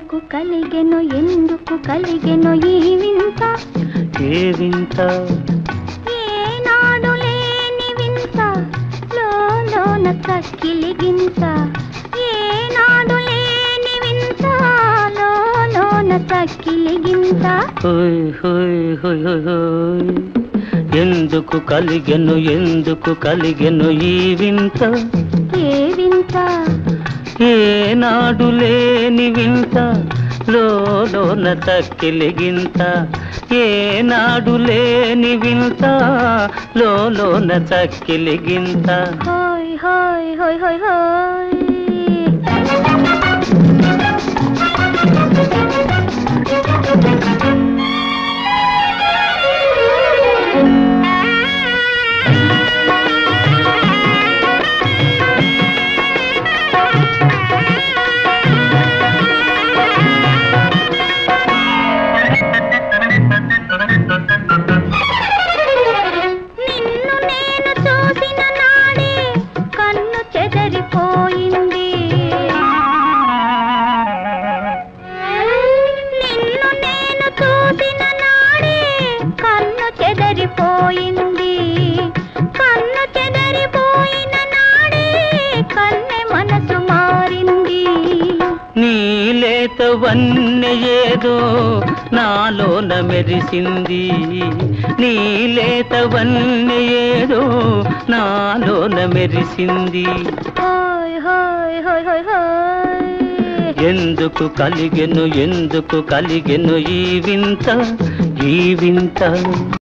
ఎందుకు కలిగెను ఎందుకు కలిగెను ఈ వింత ఏ వింత ఏనాడు లేని వింత లోన చక్కిలిగింత ఏనాడు లేని వింత లోన చక్కిలిగింత హోయ్ హోయ్ హోయ్ హోయ్ హోయ్ ఎందుకు కలిగెను ఎందుకు కలిగెను ఈ వింత ఏ వింత ఏనాడు లేని వింత లోన తక్కిలిగింత ఏనాడు లేని వింత లోన తక్కిలిగింత హోయ్ హోయ్ హోయ్ హోయ్ హోయ్ నిన్ను నేను చూసిన నాడే కన్ను చెదరిపోయింది నిన్ను నేను చూసిన నాడే కన్ను చెదరిపోయింది కన్ను చెదరిపోయిన నాడే కన్నె మనసు మారింది నీలేత వన్నె ఏదో నాలోన మెరిసింది నీలేత వన్నె ఏదో నాలోన మెరిసింది హోయ్ హోయ్ హోయ్ హోయ్ హోయ్ ఎందుకు కలిగెను ఎందుకు కలిగెను ఈ వింత ఈ వింత